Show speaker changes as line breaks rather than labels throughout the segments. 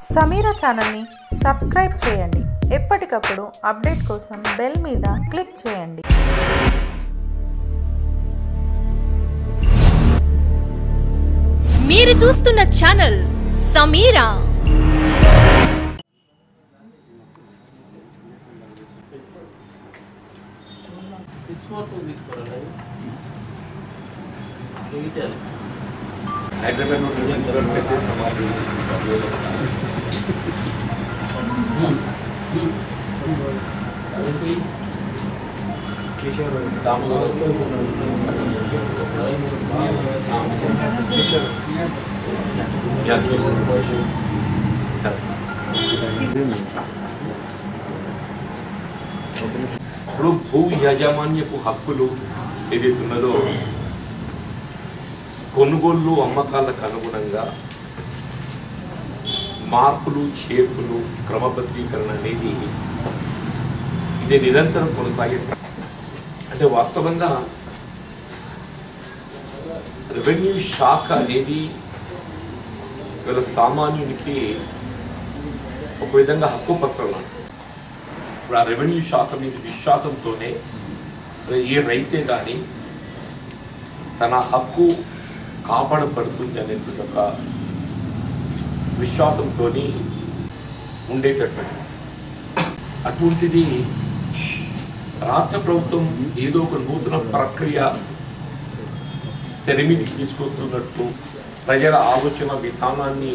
సమీరా ఛానల్ని సబ్స్క్రైబ్ చేయండి ఎప్పటికప్పుడు అప్డేట్ కోసం బెల్ మీద క్లిక్ చేయండి
మీరు చూస్తున్న channel Sameera
six four two తీసుకోరండి డిజిటల్
హైదరాబాద్ నుండి నిరంతరం పెట్టే సమాజం ఇప్పుడు భూ యాజమాన్యపు హక్కులు ఏదైతే ఉన్నదో కొనుగోళ్ళు అమ్మకాలకు అనుగుణంగా మార్పులు చేర్పులు క్రమబద్ధీకరణ అనేది ఇది నిరంతరం కొనసాగే ప్ర- అంటే వాస్తవంగా రెవెన్యూ శాఖ అనేది గల సామాన్యునికి ఒక విధంగా హక్కు పత్రం లాంటిది ఇప్పుడు ఆ రెవెన్యూ శాఖ మీద విశ్వాసంతోనే ఏ రైతే కానీ తన హక్కు కాపాడబడుతుంది అనేటువంటి ఒక విశ్వాసంతో ఉండేటటువంటి అటువంటిది రాష్ట్ర ప్రభుత్వం ఏదో ఒక నూతన ప్రక్రియ తెరమీదికి తీసుకొస్తున్నట్టు ప్రజల ఆలోచన విధానాన్ని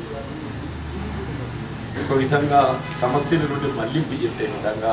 ఒక విధంగా సమస్యల నుండి మళ్లింపు చేసే విధంగా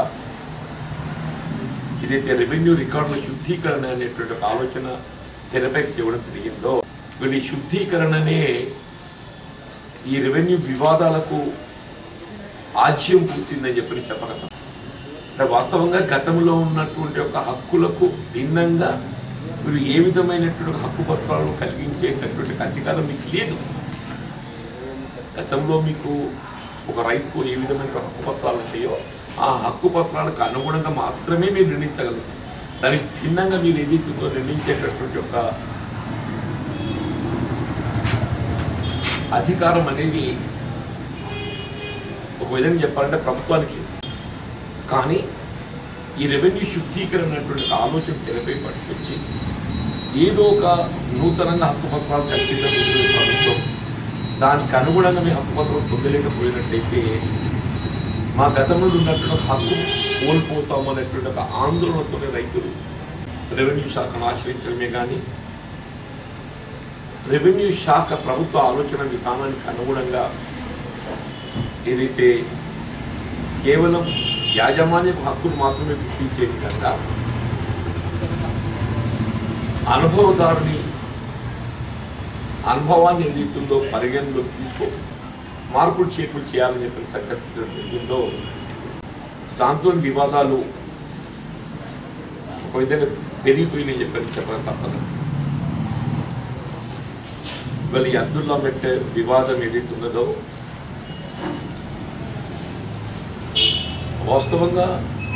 ఇదైతే రెవెన్యూ రికార్డుల శుద్ధీకరణ అనేటువంటి ఒక ఆలోచన తెరపైకి తేవడం జరిగిందో వీళ్ళ శుద్ధీకరణనే ఈ రెవెన్యూ వివాదాలకు ఆజ్యం పూసిందని చెప్పి చెప్పగలం అంటే వాస్తవంగా గతంలో ఉన్నటువంటి ఒక హక్కులకు భిన్నంగా మీరు ఏ విధమైనటువంటి ఒక హక్కు పత్రాలను కలిగించేటటువంటి అధికారం మీకు లేదు గతంలో మీకు ఒక రైతుకు ఏ విధమైన హక్కు పత్రాలు ఉంటాయో ఆ హక్కు పత్రాలకు అనుగుణంగా మాత్రమే మీరు నిర్ణయించగలుగుతారు దానికి భిన్నంగా మీరు ఏదైతుందో నిర్ణయించేటటువంటి ఒక అధికారం అనేది ఒక విధంగా చెప్పాలంటే ప్రభుత్వానికి లేదు. కానీ ఈ రెవెన్యూ శుద్ధీకరణ అనేటువంటి ఒక ఆలోచన తెరపై పట్టుకొచ్చి ఏదో ఒక నూతనంగా హక్కు పత్రాలు కల్పించబోతున్న ప్రభుత్వం దానికి అనుగుణంగా మీ హక్కు పత్రం పొందలేకపోయినట్టయితే మా గతంలో ఉన్నటువంటి హక్కు కోల్పోతాము అనేటువంటి ఒక ఆందోళనతోనే రైతులు రెవెన్యూ శాఖను ఆశ్రయించడమే కానీ రెవెన్యూ శాఖ ప్రభుత్వ ఆలోచన విధానానికి అనుగుణంగా ఏదైతే కేవలం యాజమాన్యపు హక్కును మాత్రమే గుర్తించే విధంగా అనుభవదారుని అనుభవాన్ని ఏదైతుందో పరిగణలోకి తీసుకో మార్పులు చేర్పులు చేయాలని చెప్పిన సంగతి జరిగిందో దాంతో వివాదాలు ఒక విధంగా పెరిగిపోయినాయి చెప్పని చెప్పడం తప్పదు ఇవాళ ఈ అబ్దుల్లా మెట్టే వివాదం ఏదైతే ఉన్నదో వాస్తవంగా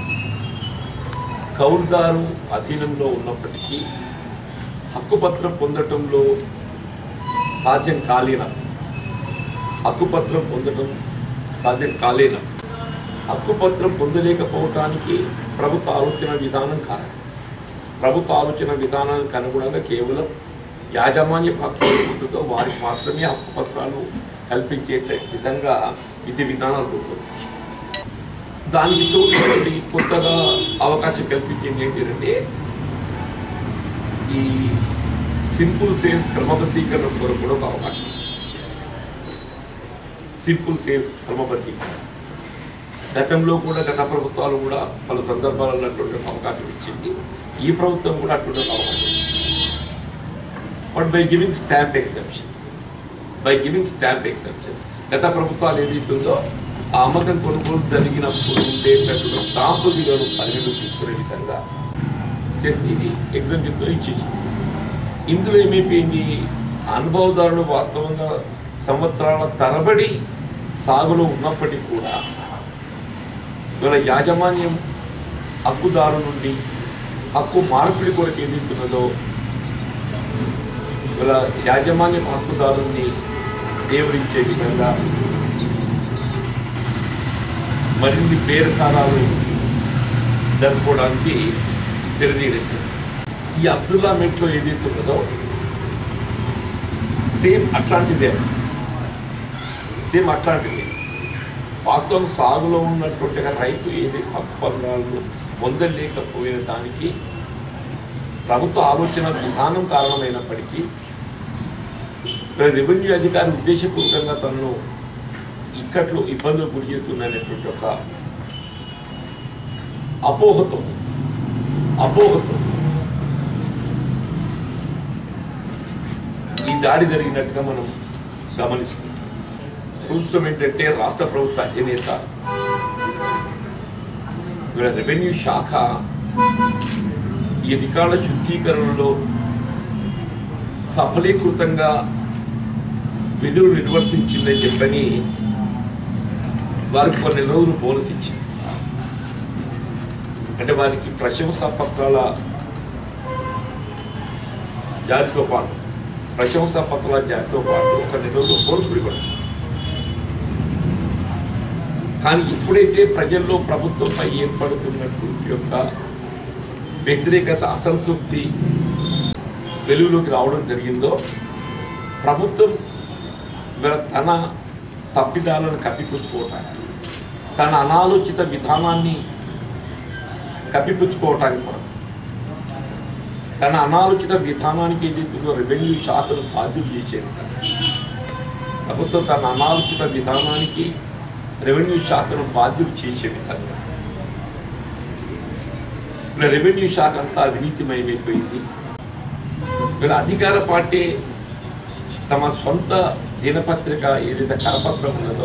కౌలుదారు అధీనంలో ఉన్నప్పటికీ హక్కుపత్రం పొందటంలో సాధ్యం కాలేన హక్కుపత్రం పొందటం సాధ్యం కాలేన హక్కుపత్రం పొందలేకపోవటానికి ప్రభుత్వ ఆలోచన విధానం కారణం ప్రభుత్వ ఆలోచన విధానానికి అనుగుణంగా కేవలం యాజమాన్య హక్కు ఉంటుందో వారికి మాత్రమే హక్కుపత్రాలు కల్పించే విధంగా విధి విధానాలు రూపొందించారు దానికి తోడు కొత్తగా అవకాశం కల్పించింది ఏంటంటే ఈ సింపుల్ సేల్స్ క్రమబద్ధీకరణ కొరకు కూడా ఒక అవకాశం ఇచ్చింది సింపుల్ సేల్స్ క్రమబద్ధీకరణ గతంలో కూడా గత ప్రభుత్వాలు కూడా పలు సందర్భాలలో అటువంటి ఒక అవకాశం ఇచ్చింది ఈ ప్రభుత్వం కూడా అటువంటి ఒక అవకాశం ఇచ్చింది but by giving stamp exception by giving stamp exception గత ప్రభుత్వాలు ఏదైతుందో ఆ అమ్మకం కొనుగోలు జరిగినప్పుడు ఉండేటటువంటి స్టాంపు విలువను పరిగణలోకి తీసుకునే విధంగా చేసి ఇది ఎగ్జాంపుల్తో ఇచ్చేసి ఇందులో ఏమైపోయింది అనుభవదారులు వాస్తవంగా సంవత్సరాల తరబడి సాగులో ఉన్నప్పటికీ కూడా ఇవాళ యాజమాన్యం హక్కుదారు నుండి హక్కు మార్పిడి కొరకు ఏదైతున్నదో ఇవాళ యాజమాన్యం హక్కుదారుని దేవుడించే విధంగా మరిన్ని బేరసారాలు జరుపుకోవడానికి తెరదీయడం ఈ అబ్దుల్లా మెట్లో ఏదైతే ఉన్నదో సేమ్ అట్లాంటిదే సేమ్ అట్లాంటిదే వాస్తవం సాగులో ఉన్నటువంటి రైతు ఏదైతే హక్కు పత్రాలను పొందలేకపోయిన దానికి ప్రభుత్వ ఆలోచన విధానం కారణమైనప్పటికీ రెవెన్యూ అధికారి ఉద్దేశపూర్వకంగా తనను ఇక్కట్లో ఇబ్బందులు గురి చేస్తున్నటువంటి ఒక అపోహతో అపోహతో ఈ దాడి జరిగినట్టుగా మనం గమనిస్తున్నాం ప్రభుత్వం ఏంటంటే రాష్ట్ర ప్రభుత్వ అధినేత వీళ్ళ రెవెన్యూ శాఖ ఈ అధికారుల శుద్ధీకరణలో సఫలీకృతంగా విధులు నిర్వర్తించిందని చెప్పని వారికి కొన్ని రోజులు బోనస్ ఇచ్చింది అంటే వారికి ప్రశంసా పత్రాల జారితో పాటు ప్రశంసా పత్రాల జారితో పాటు ఒక నెల రోజులు బోనస్ కూడా ఇవ్వడం కానీ ఎప్పుడైతే ప్రజల్లో ప్రభుత్వంపై ఏర్పడుతున్నటువంటి యొక్క వ్యతిరేకత అసంతృప్తి వెలుగులోకి రావడం జరిగిందో ప్రభుత్వం ఇవాళ తన తప్పిదాలను కప్పిపుచ్చుకోవటానికి తన అనాలోచిత విధానాన్ని కప్పిపుచ్చుకోవటానికి కొరకు తన అనాలోచిత విధానానికి ఏదైతుందో రెవెన్యూ శాఖను బాధ్యులు చేసే విధంగా ప్రభుత్వం తన అనాలోచిత విధానానికి రెవెన్యూ శాఖను బాధ్యులు చేసే విధంగా ఇలా రెవెన్యూ శాఖ అంతా అవినీతిమయమైపోయింది వీళ్ళ అధికార పార్టీ తమ సొంత దినపత్రిక ఏదైతే కరపత్రం ఉన్నదో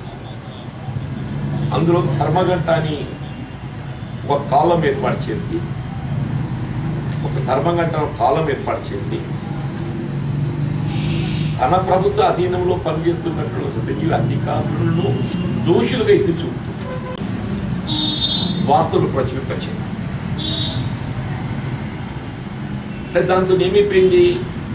అందులో ధర్మగంట అని ఒక కాలం ఏర్పాటు చేసి ఒక ధర్మగంట ఒక కాలం ఏర్పాటు చేసి తన ప్రభుత్వ అధీనంలో పనిచేస్తున్నటువంటి రెవెన్యూ అధికారులను దోషులుగా ఎత్తి చూపుతూ వార్తలు ప్రచురింపచేయాలి అంటే దాంతో ఏమైపోయింది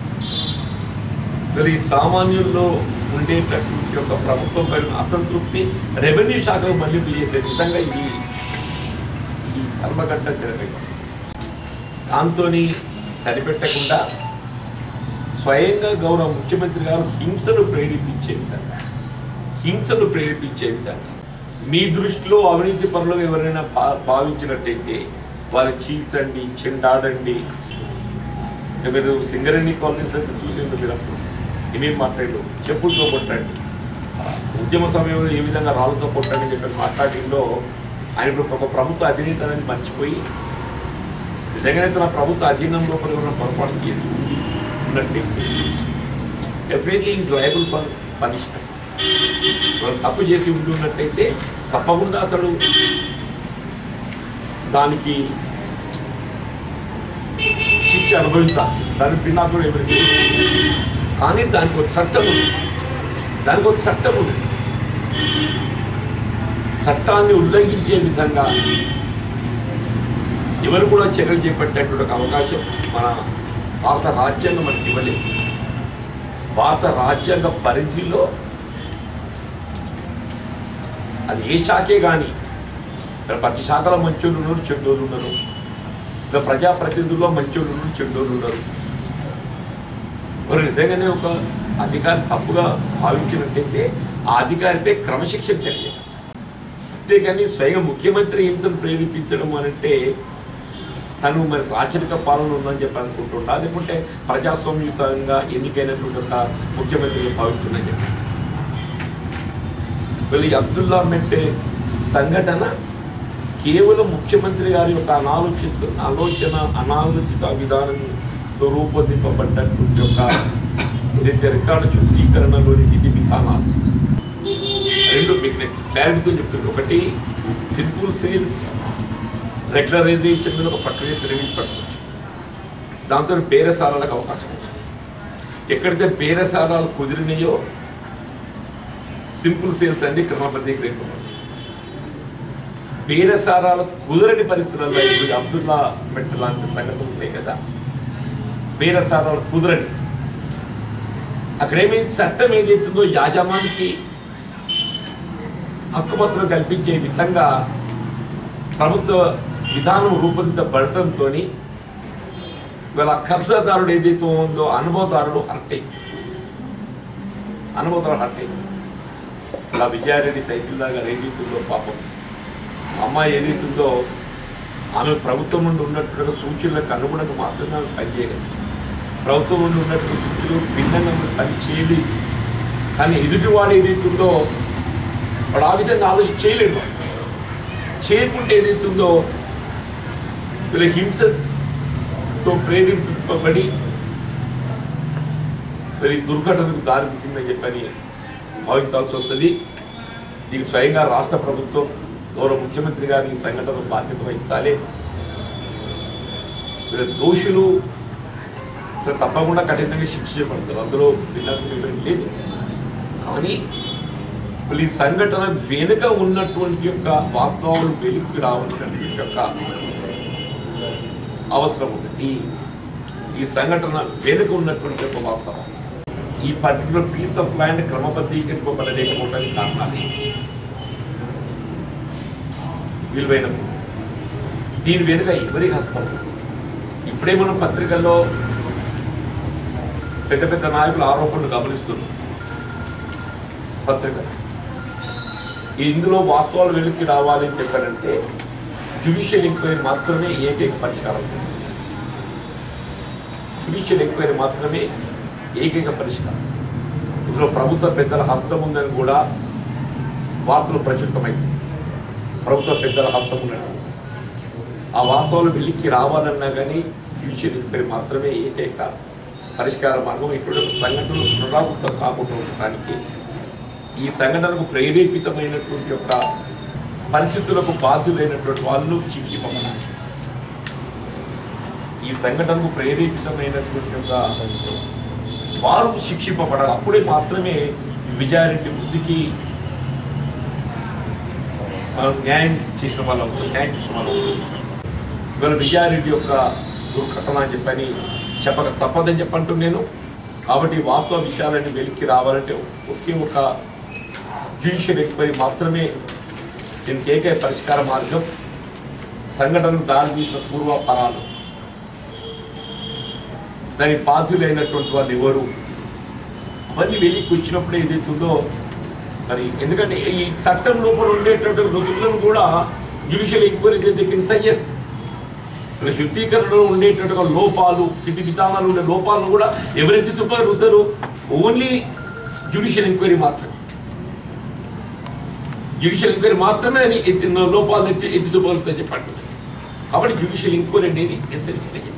మరి సామాన్యుల్లో ఉండేటటువంటి యొక్క ప్రభుత్వం పైన అసంతృప్తి రెవెన్యూ శాఖకు మళ్లింపు చేసే విధంగా ఇది ఈ ధర్మగంట జరగదు దాంతో సరిపెట్టకుండా స్వయంగా గౌరవ ముఖ్యమంత్రి గారు హింసను ప్రేరేపించే విధంగా హింసను ప్రేరేపించే విధంగా మీ దృష్టిలో అవినీతి పనులు ఎవరైనా భా- భావించినట్టయితే వారు చీల్చండి చెండాడండి అంటే మీరు సింగరేణి కాలనీస్ అయితే చూసి ఉంటారు మీరు అప్పుడు ఏమేం మాట్లాడు చెప్పులతో కొట్టండి ఉద్యమ సమయంలో ఏ విధంగా రాళ్ళతో కొట్టండి అని చెప్పి మాట్లాడిందో ఆయన ఇప్పుడు ఒక ప్రభుత్వ అధినేత అనేది మర్చిపోయి నిజంగానే తన ప్రభుత్వ అధీనంలో పడి ఉన్న పొరపాటు చేసి ఉన్నట్టయితే definitely is liable for punishment మనం తప్పు చేసి ఉండి ఉన్నట్టయితే తప్పకుండా అతడు దానికి శిక్ష అనుభవించాల్సి దాని పిన్నా కూడా ఎవరికి కానీ దానికి ఒక చట్టం ఉంది దానికి ఒక చట్టం ఉంది చట్టాన్ని ఉల్లంఘించే విధంగా ఎవరు కూడా చర్యలు చేపట్టేటువంటి ఒక అవకాశం మన భారత రాజ్యాంగం మనకి ఇవ్వలేదు భారత రాజ్యాంగ పరిధిలో అది ఏ శాఖే కానీ ఇక్కడ ప్రతి శాఖలో మంచోళ్ళు ఉన్నారు చెడ్డోళ్ళు ఉన్నారు ఇంకా ప్రజాప్రతినిధుల్లో మంచోళ్ళు ఉన్నారు చెడ్డోళ్ళు ఉన్నారు మరి నిజంగానే ఒక అధికారి తప్పుగా భావించినట్టయితే ఆ అధికారిపై క్రమశిక్షణ చర్య అంతేగాని స్వయం ముఖ్యమంత్రి హింసను ప్రేరేపించడం అనంటే తను మరి రాచరిక పాలన ఉందని చెప్పి అనుకుంటుంటా లేకుంటే ప్రజాస్వామ్యుతంగా ఎన్నికైనటువంటి ఒక ముఖ్యమంత్రిగా భావిస్తుందని చెప్పి వీళ్ళు ఈ అబ్దుల్లా మెట్టే సంఘటన కేవలం ముఖ్యమంత్రి గారి యొక్క అనాలోచిత ఆలోచన అనాలోచిత విధానంతో రూపొందింపబడ్డటువంటి ఒక ఏదైతే రికార్డు శుద్ధీకరణలోని విధి విధానాలు రెండు మీకు నేను క్లారిటీతో చెప్తున్నాను ఒకటి సింపుల్ సేల్స్ రెగ్యులరైజేషన్ మీద ఒక ప్రక్రియ తెలివి పట్టుకోవచ్చు దాంతో బేరసారాలకు అవకాశం వచ్చింది ఎక్కడైతే బేరసారాలు కుదిరినాయో సింపుల్ సేల్స్ అన్ని క్రమబద్ధీకరింపబడి బేరసారాలు కుదరని పరిస్థితుల్లో ఇప్పుడు అబ్దుల్లా మెట్ట లాంటి సంఘటనలు ఉన్నాయి కదా బేరసారాలు కుదరని అక్కడ ఏమైంది చట్టం ఏదైతుందో యాజమానికి హక్కుపత్రం కల్పించే విధంగా ప్రభుత్వ విధానం రూపొందించబడటంతో వీళ్ళ కబ్జాదారుడు ఏదైతే ఉందో అనుభవదారుడు హర్ట్ అయ్యి అనుభవదారుడు హర్ట్ అయ్యి ఇలా విజయారెడ్డి తహసీల్దార్ గారు ఏదైతుందో పాపం అమ్మాయి ఏదైతుందో ఆమె ప్రభుత్వం నుండి ఉన్నట్టుగా సూచనలకు అనుగుణంగా మాత్రమే ఆమె పనిచేయలేదు ప్రభుత్వం నుండి ఉన్నటువంటి సూచనలు భిన్నంగా ఆమె పని చేయలేదు కానీ ఎదుటివాడు ఏదైతుందో వాడు ఆ విధంగా ఆలోచన చేయలేడు వాడు. చేయకుంటే ఏదైతుందో వీళ్ళ హింసతో ప్రేరేపింపబడి మరి దుర్ఘటనకు దారితీసిందని చెప్పని భావించాల్సి వస్తుంది దీనికి స్వయంగా రాష్ట్ర ప్రభుత్వం గౌరవ ముఖ్యమంత్రి గారి ఈ సంఘటన బాధ్యత వహించాలి వీళ్ళ దోషులు అసలు తప్పకుండా కఠినంగా శిక్షించబడతారు అందులో భిన్నం లేదు కానీ వీళ్ళు ఈ సంఘటన వెనుక ఉన్నటువంటి యొక్క వాస్తవాలు వెలుగుకి రావాల్సినటువంటి యొక్క అవసరం ఉంది ఈ సంఘటన వెనుక ఉన్నటువంటి యొక్క వాస్తవం ఈ పర్టికులర్ పీస్ ఆఫ్ ల్యాండ్ క్రమబద్ధీకరింపబడలేకపోవడానికి కారణాలు ఏంటి? విలువైన భూమి. దీని వెనుక ఎవరి హస్తం ఉంది? ఇప్పుడే మనం పత్రికల్లో పెద్ద పెద్ద నాయకుల ఆరోపణలు గమనిస్తున్నాం పత్రిక ఇందులో వాస్తవాలు వెలుగుకి రావాలి అని చెప్పారంటే జ్యుడిషియల్ ఎంక్వైరీ మాత్రమే ఏకైక పరిష్కారం జ్యుడిషియల్ ఎంక్వైరీ మాత్రమే ఏకైక పరిష్కారం ఇందులో ప్రభుత్వ పెద్దల హస్తం ఉందని కూడా వార్తలు ప్రచురితమైంది ప్రభుత్వ పెద్దల హస్తం ఉన్నట్టు ఆ వాస్తవాలు వెలిక్కి రావాలన్నా కానీ జ్యుడిషియల్ ఎంక్వైరీ మాత్రమే ఏకైక పరిష్కార మార్గం ఇటువంటి సంఘటనలు పునరావృతం కాకుండా ఉండటానికి ఈ సంఘటనకు ప్రేరేపితమైనటువంటి యొక్క పరిస్థితులకు బాధ్యులైనటువంటి వాళ్ళు శిక్షింపబడాలి ఈ సంఘటనకు ప్రేరేపితమైనటువంటి యొక్క వారు శిక్షింపబడాలి అప్పుడే మాత్రమే విజయారెడ్డి మృతికి మనం న్యాయం చేసిన వాళ్ళం అవుతాం, న్యాయం చేసిన వాళ్ళం అవుతాం. ఇవాళ విజయారెడ్డి యొక్క దుర్ఘటన అని చెప్పని చెప్పక తప్పదని చెప్పంటూ నేను కాబట్టి ఈ వాస్తవ విషయాలన్నీ వెలికి రావాలంటే ఒకే ఒక జ్యుడిషియల్ ఎంక్వైరీ మాత్రమే దీనికి ఏకైక పరిష్కార మార్గం సంఘటనకు దారి తీసిన పూర్వాపరాలు దానికి బాధ్యులైనటువంటి వాళ్ళు ఎవరు అవన్నీ వెలికి వచ్చినప్పుడు ఏదైతుందో మరి ఎందుకంటే ఈ చట్టం లోపల ఉండేటువంటి రుజువులను కూడా జ్యుడిషియల్ ఎంక్వైరీ దగ్గర సజెస్ట్ ఇక్కడ శుద్ధీకరణలో ఉండేటట్టుగా లోపాలు విధి విధానాలు ఉండే లోపాలను కూడా ఎవరైతే తుపారుతారు ఓన్లీ జ్యుడిషియల్ ఎంక్వైరీ మాత్రమే జ్యుడిషియల్ ఎంక్వైరీ మాత్రమే అని ఎత్తి లోపాలు ఎత్తి ఎత్తి చూపగలుగుతాయి చెప్పండి కాబట్టి జ్యుడిషియల్ ఎంక్వైరీ అనేది ఎసెన్షియల్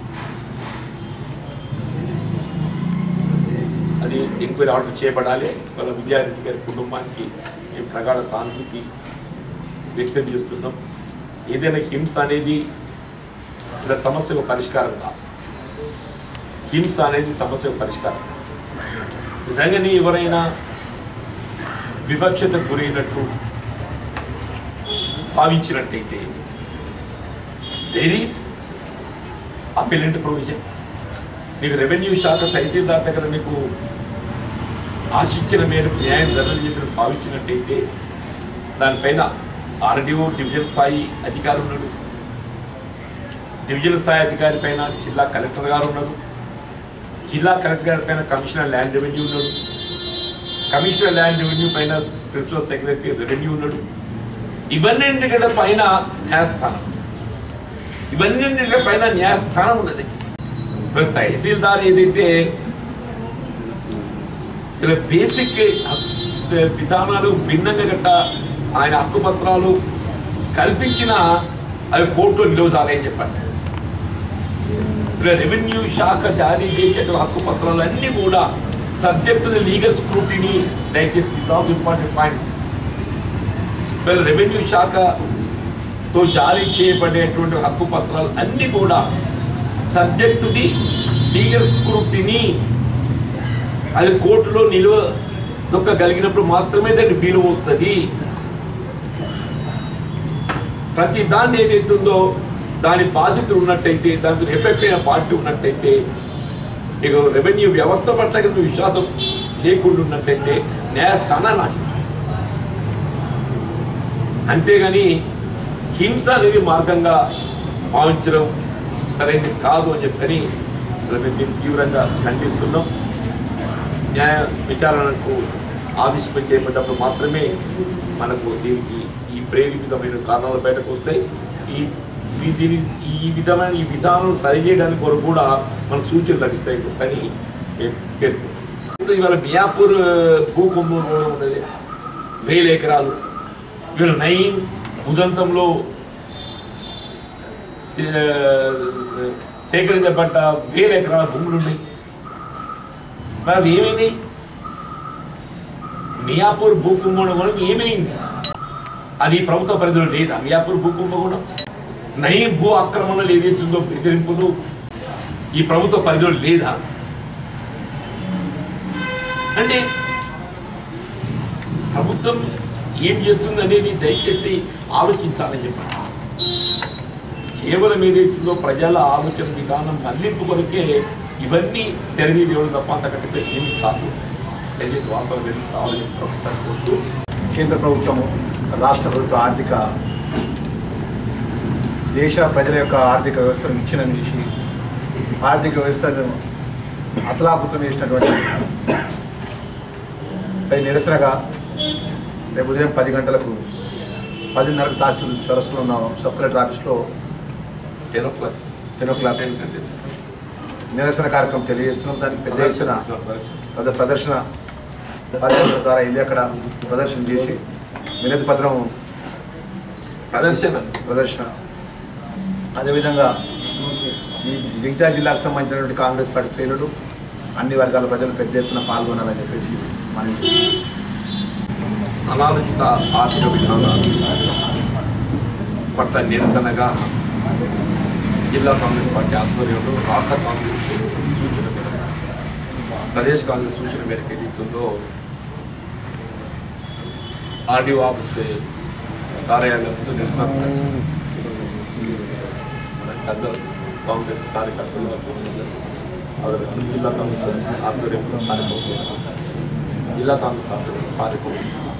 అది ఎంక్వైరీ ఆర్డర్ చేయబడాలి వాళ్ళ విద్యార్థి గారి కుటుంబానికి మేము ప్రగాఢ సానుభూతి వ్యక్తం చేస్తున్నాం ఏదైనా హింస అనేది ఇలా సమస్యకు పరిష్కారం కాదు హింస అనేది సమస్యకు పరిష్కారం నిజంగానే ఎవరైనా వివక్షతకు గురైనట్టు భావించినట్టయితే దేర్ ఈస్ అపిలెంట్ ప్రొవిజన్ మీకు రెవెన్యూ శాఖ తహసీల్దార్ దగ్గర మీకు ఆశించిన మేరకు న్యాయం జరగలేదు భావించినట్టయితే దానిపైన ఆర్డీఓ డివిజన్ స్థాయి అధికారి ఉన్నాడు డివిజన్ స్థాయి అధికారి పైన జిల్లా కలెక్టర్ గారు ఉన్నారు జిల్లా కలెక్టర్ గారి పైన కమిషనర్ ల్యాండ్ రెవెన్యూ ఉన్నాడు కమిషనర్ ల్యాండ్ రెవెన్యూ పైన ప్రిన్సిపల్ సెక్రటరీ రెవెన్యూ ఉన్నాడు ఇవన్నీ పైన న్యాయస్థానం ఇవన్నీ పైన న్యాయస్థానం ఉన్నది ఇప్పుడు తహసీల్దార్ ఏదైతే ఇలా బేసిక్ విధానాలు భిన్నంగా గట్ట ఆయన హక్కు పత్రాలు కల్పించిన అవి కోర్టులో నిలవదాలని చెప్పండి ఇలా రెవెన్యూ శాఖ జారీ చేసే హక్కు పత్రాలు అన్నీ కూడా సబ్జెక్ట్ లీగల్ స్క్రూటినీ దయచేసి వితౌట్ ఇంపార్టెంట్ పాయింట్ వీళ్ళ రెవెన్యూ శాఖతో జారీ చేయబడేటువంటి హక్కు పత్రాలు అన్నీ కూడా subject to the legal scrutiny అది కోర్టులో నిలువ దొక్కగలిగినప్పుడు మాత్రమే దాన్ని విలువ వస్తుంది ప్రతి దాన్ని ఏదైతుందో దాని బాధ్యతలు ఉన్నట్టయితే దాంతో ఎఫెక్ట్ అయిన పార్టీ ఉన్నట్టయితే మీకు రెవెన్యూ వ్యవస్థ పట్ల కనుక విశ్వాసం లేకుండా ఉన్నట్టయితే న్యాయస్థానాన్ని నాశనం అంతేగాని హింస అనేది మార్గంగా భావించడం సరైనది కాదు అని చెప్పని అసలు మేము దీన్ని తీవ్రంగా ఖండిస్తున్నాం న్యాయ విచారణకు ఆదేశం చేపట్టినప్పుడు మాత్రమే మనకు దీనికి ఈ ప్రేరేపితమైన కారణాలు బయటకు వస్తాయి ఈ ఈ దీని ఈ విధమైన ఈ విధానం సరిచేయడానికి కొరకు కూడా మన సూచనలు లభిస్తాయి అని మేము పేర్కొన్నాం ఇవాళ మియాపూర్ భూకుంభం కూడా ఉన్నది వేల ఎకరాలు వీళ్ళ నైన్ ఉదంతంలో సే- సేకరించబడ్డ వేల ఎకరాల భూములు ఉన్నాయి మరి అవి ఏమైంది మియాపూర్ భూకుంభకోణం ఏమైంది అది ప్రభుత్వ పరిధిలో లేదా మియాపూర్ భూకుంభకోణం నయం భూ ఆక్రమణలు ఏదైతుందో బెదిరింపులు ఈ ప్రభుత్వ పరిధిలో లేదా అంటే ప్రభుత్వం ఏం చేస్తుంది అనేది దయచేసి ఆలోచించాలని చెప్పండి కేవలం ఏదైతుందో ప్రజల ఆలోచన విధానం మళ్లింపు కొరకే ఇవన్నీ తెరమీది ఇవ్వడం తప్ప అంతకంటే ఏమి కాదు దయచేసి వాస్తవం తెలియదు కావాలని ప్రభుత్వాన్ని కోరుతూ
కేంద్ర ప్రభుత్వం రాష్ట్ర ప్రభుత్వ ఆర్థిక దేశ ప్రజల యొక్క ఆర్థిక వ్యవస్థను విచ్ఛిన్నం చేసి ఆర్థిక వ్యవస్థను అతలాకుతలం చేసినటువంటి పై నిరసనగా రేపు ఉదయం పది గంటలకు పదిన్నరకు తహసీల్ చౌరస్తులో ఉన్న సబ్ కలెక్టర్ ఆఫీస్లో
ten o'clock
ten o'clock
ten కంటే
నిరసన కార్యక్రమం తెలియజేస్తున్నాం దానికి పెద్ద ఎత్తున పెద్ద ప్రదర్శన పాదయాత్ర ద్వారా వెళ్ళి అక్కడ ప్రదర్శన చేసి వినతి పత్రం
ప్రదర్శన
ప్రదర్శన అదేవిధంగా ఈ జగిత్యాల జిల్లాకు సంబంధించినటువంటి కాంగ్రెస్ పార్టీ శ్రేణులు అన్ని వర్గాల ప్రజలు పెద్ద ఎత్తున పాల్గొనాలని చెప్పేసి మనం
అనాలోచిత ఆర్థిక విధానాలు పట్ల నిరసనగా జిల్లా కాంగ్రెస్ పార్టీ ఆధ్వర్యంలో రాష్ట్ర కాంగ్రెస్ సూచన మేరకు ప్రదేశ్ కాంగ్రెస్ సూచన మేరకు ఏదైతుందో ఆర్డీఓ ఆఫీస్ కార్యాలయం ముందు నిరసన ప్రదర్శన మన పెద్ద కాంగ్రెస్ కార్యకర్తలు అదేవిధంగా జిల్లా కాంగ్రెస్ ఆధ్వర్యంలో కార్యక్రమం జిల్లా కాంగ్రెస్ ఆధ్వర్యంలో కార్యక్రమం